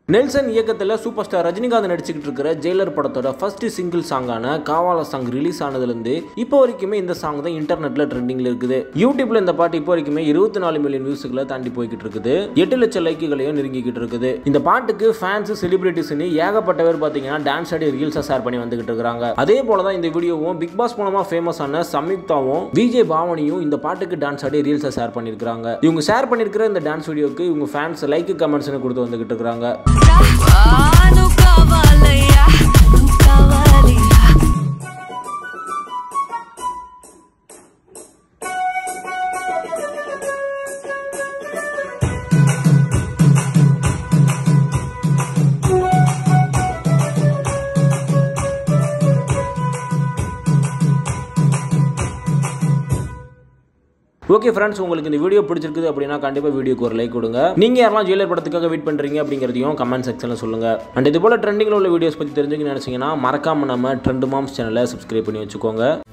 Nelson இயக்கத்தில் super star Rajinikanth நடிச்சுக்கிட்டு இருக்கிற ஜெயிலர் படத்தோட ஃபர்ஸ்ட் சிங்கிள் சாங்கான காவால சாங் ரிலீஸ் ஆனதுலேருந்து இப்போ வரைக்குமே இந்த சாங் தான் இன்டர்நெட்ல ட்ரெண்டிங்ல இருக்குது யூடியூப்ல இந்த பாட்டு இப்போ வரைக்குமே இருபத்தி நாலு மில்லியன் வியூஸ்களை தாண்டி போய்கிட்டு இருக்குது எட்டு லட்சம் லைக்குகளையும் நெருங்கிக்கிட்டு இருக்குது இந்த பாட்டுக்கு ஃபேன்ஸ் செலிபிரிட்டிஸ்னு ஏகப்பட்ட பேர் பார்த்தீங்கன்னா டான்ஸ் ஆடி ரீல்ஸை ஷேர் பண்ணி வந்துகிட்டு இருக்காங்க அதே போல தான் இந்த வீடியோவும் பிக் பாஸ் மூலமா ஃபேமஸ் ஆன சம்யுக்தாவும் விஜய் பாவனியும் இந்த பாட்டுக்கு டான்ஸ் ஆடி ரீல்ஸை ஷேர் பண்ணியிருக்காங்க இவங்க ஷேர் பண்ணியிருக்கிற இந்த டான்ஸ் வீடியோக்கு இவங்க ஃபேன்ஸ் லைக் கமெண்ட்ஸ்னு கொடுத்து வந்துகிட்டு இருக்காங்க Ah, no cavaleia, no cavaleia. Okay friends உங்களுக்கு இந்த வீடியோ பிடிச்சிருக்குது அப்படின்னா கண்டிப்பாக வீடியோக்கு ஒரு லைக் கொடுங்க நீங்கள் யாரெல்லாம் ஜெயிலர் படத்துக்காக வெயிட் பண்ணுறீங்க அப்படிங்கிறதையும் கமெண்ட் செக்ஷனில் சொல்லுங்கள் அண்ட் இது போல் ட்ரெண்டிங்கில் உள்ள வீடியோஸ் பற்றி தெரிஞ்சுக்கணும்னு நினச்சிங்கன்னா மறக்காமல் நம்ம ட்ரெண்ட் மாம்ஸ் சேனலை சப்ஸ்கிரைப் பண்ணி வச்சுக்கோங்க